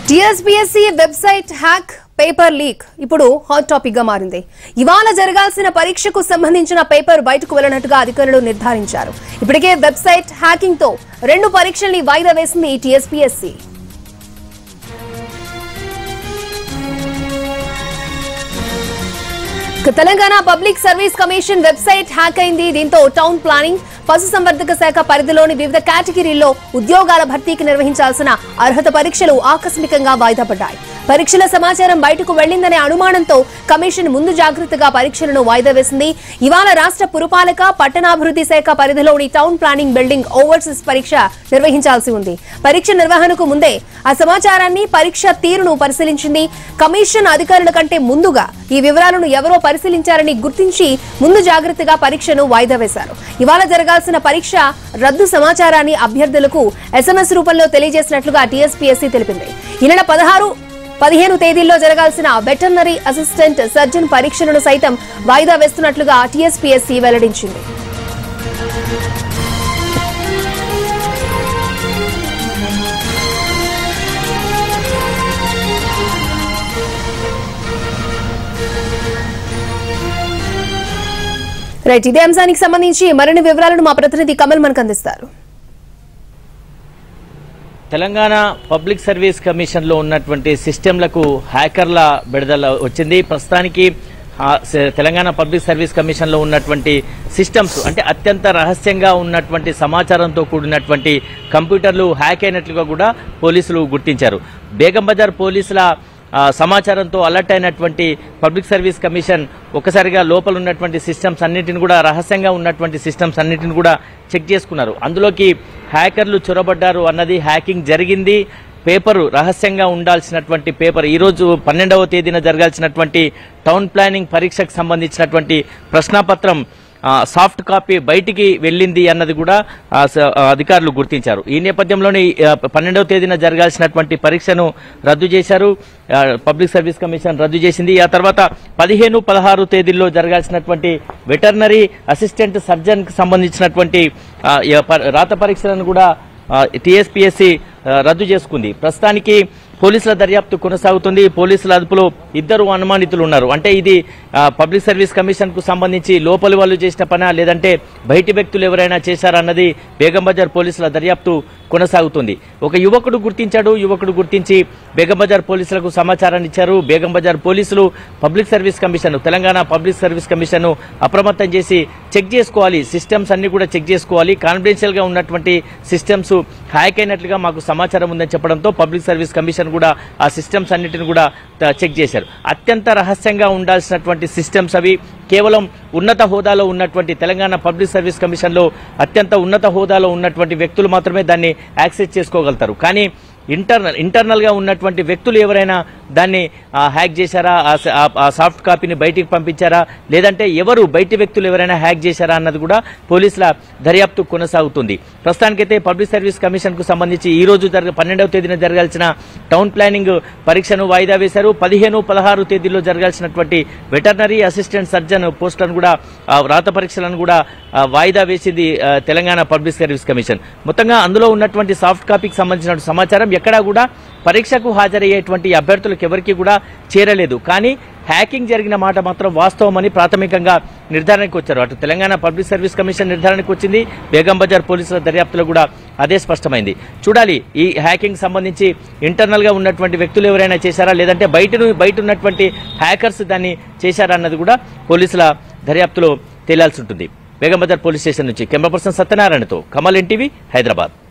TSPSC website hack paper leak ఇప్పుడు hot topic గా మారింది ఇవాళ జరగాల్సిన పరీక్షకు సంబంధించిన పేపర్ బయటకు వెళ్లినట్టుగా అధికారులు నిర్ధారించారు ఇప్పటికే వెబ్సైట్ హ్యాకింగ్ తో రెండు పరీక్షల్ని వాయిదా వేసింది టీఎస్పీఎస్సీ ఇక Telangana public service commission website hack అయింది దీంతో టౌన్ ప్లానింగ్ పశుసంవర్ధక శాఖ పరిధిలోని వివిధ కేటగిరీల్లో ఉద్యోగాల భర్తీకి నిర్వహించాల్సిన అర్హత పరీక్షలు ఆకస్మికంగా వాయిదా పడ్డాయి పరీక్షల సమాచారం బయటకు వెళ్లిందనే అనుమానంతో కమిషన్ ముందు జాగ్రత్తగా పరీక్షలను వాయిదా వేసింది ఇవాళ రాష్ట్ర పురపాలక పట్టణాభివృద్ధి శాఖ పరిధిలోని టౌన్ ప్లానింగ్ బిల్డింగ్ ఓవర్సీస్ పరీక్ష నిర్వహించాల్సి ఉంది పరీక్ష నిర్వహణకు ముందే ఆ సమాచారాన్ని పరీక్ష తీరును పరిశీలించింది కమిషన్ అధికారుల కంటే ముందుగా ఈ వివరాలను ఎవరో పరిశీలించారని గుర్తించి ముందు జాగ్రత్తగా పరీక్షను వాయిదా వేశారు ఇవాళ జరగాల్సిన పరీక్ష రద్దు సమాచారాన్ని అభ్యర్థులకు ఎస్ఎంఎస్ రూపంలో తెలియజేసినట్లుగా టీఎస్పీఎస్సీ తెలిపింది ఈ నెల పదహారు పదిహేను తేదీల్లో జరగాల్సిన వెటర్నరీ అసిస్టెంట్ సర్జన్ పరీక్షలను సైతం వాయిదా వేస్తున్నట్లుగా టీఎస్పీఎస్సీ వెల్లడించింది రైట్ ఇదే అంశానికి సంబంధించి మరిన్ని వివరాలను మా ప్రతినిధి కమల్ మనకు అందిస్తారు తెలంగాణ పబ్లిక్ సర్వీస్ కమిషన్లో ఉన్నటువంటి సిస్టంలకు హ్యాకర్ల విడుదల వచ్చింది ప్రస్తుతానికి ఆ, స- తెలంగాణ పబ్లిక్ సర్వీస్ కమిషన్లో ఉన్నటువంటి సిస్టమ్స్ అంటే అత్యంత రహస్యంగా ఉన్నటువంటి సమాచారంతో కూడినటువంటి కంప్యూటర్లు హ్యాక్ అయినట్లుగా కూడా పోలీసులు గుర్తించారు బేగం బజార్ పోలీసుల ఆ, సమాచారంతో అలర్ట్ అయినటువంటి పబ్లిక్ సర్వీస్ కమిషన్ ఒక్కసారిగా లోపల ఉన్నటువంటి సిస్టమ్స్ అన్నిటిని కూడా రహస్యంగా ఉన్నటువంటి సిస్టమ్స్ అన్నిటిని కూడా చెక్ చేసుకున్నారు అందులోకి హ్యాకర్లు చొరబడ్డారు అన్నది హ్యాకింగ్ జరిగింది పేపరు రహస్యంగా ఉండాల్సినటువంటి పేపర్ ఈరోజు పన్నెండవ తేదీన జరగాల్సినటువంటి టౌన్ ప్లానింగ్ పరీక్షకు సంబంధించినటువంటి ప్రశ్నాపత్రం ఆ, సాఫ్ట్ కాపీ బయటికి వెళ్ళింది అన్నది కూడా ఆ, స- ఆ, అధికారులు గుర్తించారు ఈ నేపథ్యంలోనే ఆ, పన్నెండవ తేదీన జరగాల్సినటువంటి పరీక్షను రద్దు చేశారు ఆ, పబ్లిక్ సర్వీస్ కమిషన్ రద్దు చేసింది ఆ తర్వాత పదిహేను పదహారు తేదీల్లో జరగాల్సినటువంటి వెటర్నరీ అసిస్టెంట్ సర్జన్ కి సంబంధించినటువంటి ఆ, ఈ ప- రాత పరీక్షలను కూడా టీఎస్పీఎస్సీ రద్దు చేసుకుంది ప్రస్తుతానికి పోలీసుల దర్యాప్తు కొనసాగుతుంది పోలీసుల అదుపులో ఇద్దరు అనుమానితులు ఉన్నారు అంటే ఇది ఆ, పబ్లిక్ సర్వీస్ కమిషన్ కు సంబంధించి లోపలి వాళ్ళు చేసిన పనా లేదంటే బయటి వ్యక్తులు ఎవరైనా చేశారా అన్నది బేగం బజార్ పోలీసుల దర్యాప్తు కొనసాగుతుంది ఒక యువకుడు గుర్తించాడు యువకుడు గుర్తించి బేగం బజార్ పోలీసులకు సమాచారాన్ని ఇచ్చారు బేగం బజార్ పోలీసులు public service commission Telangana public service commission అప్రమత్తం చేసి చెక్ చేసుకోవాలి సిస్టమ్స్ అన్ని కూడా చెక్ చేసుకోవాలి కాన్ఫిడెన్షియల్ గా ఉన్నటువంటి సిస్టమ్స్ హ్యాక్ అయినట్లుగా మాకు సమాచారం ఉందని చెప్పడంతో పబ్లిక్ సర్వీస్ కమిషన్ కూడా ఆ సిస్టమ్స్ అన్నిటిని కూడా త- చెక్ చేశారు అత్యంత రహస్యంగా ఉండాల్సినటువంటి సిస్టమ్స్ అవి కేవలం ఉన్నత హోదాలో ఉన్నటువంటి తెలంగాణ పబ్లిక్ సర్వీస్ కమిషన్లో అత్యంత ఉన్నత హోదాలో ఉన్నటువంటి వ్యక్తులు మాత్రమే దాన్ని యాక్సెస్ చేసుకోగలుగుతారు కానీ ఇంటర్నల్ ఇంటర్నల్గా ఉన్నటువంటి వ్యక్తులు ఎవరైనా దాన్ని ఆ, హ్యాక్ చేశారా ఆ స- ఆ- ఆ సాఫ్ట్ కాపీని బయటికి పంపించారా లేదంటే ఎవరు బయటి వ్యక్తులు ఎవరైనా హ్యాక్ చేశారా అన్నది కూడా పోలీసుల దర్యాప్తు కొనసాగుతుంది ప్రస్తుతానికైతే పబ్లిక్ సర్వీస్ కమిషన్ కు సంబంధించి ఈ రోజు జరగ పన్నెండవ తేదీన జరగాల్సిన టౌన్ ప్లానింగ్ పరీక్షను వాయిదా వేశారు పదిహేను పదహారు తేదీల్లో జరగాల్సినటువంటి వెటర్నరీ అసిస్టెంట్ సర్జన్ పోస్టులను కూడా ఆ, రాత పరీక్షలను కూడా ఆ, వాయిదా వేసింది ఆ, తెలంగాణ పబ్లిక్ సర్వీస్ కమిషన్ మొత్తంగా అందులో ఉన్నటువంటి సాఫ్ట్ కాపీకి సంబంధించిన సమాచారం ఎక్కడా కూడా పరీక్షకు హాజరయ్యేటువంటి అభ్యర్థులకు ఎవరికి కూడా చేరలేదు కానీ హ్యాకింగ్ జరిగిన మాట మాత్రం వాస్తవమని ప్రాథమికంగా నిర్ధారణకు వచ్చారు అటు తెలంగాణ పబ్లిక్ సర్వీస్ కమిషన్ నిర్ధారణకు వచ్చింది బేగం బజార్ పోలీసుల దర్యాప్తులో కూడా అదే స్పష్టమైంది చూడాలి ఈ హ్యాకింగ్ సంబంధించి ఇంటర్నల్ గా ఉన్నటువంటి వ్యక్తులు ఎవరైనా చేశారా లేదంటే బయట ను- బయట ఉన్నటువంటి హ్యాకర్స్ దాన్ని చేశారా అన్నది కూడా పోలీసుల దర్యాప్తులో తేలాల్సి ఉంటుంది బేగం బజార్ పోలీస్ స్టేషన్ నుంచి కెమెరా పర్సన్ సత్యనారాయణతో కమల్ ఎన్టీవీ హైదరాబాద్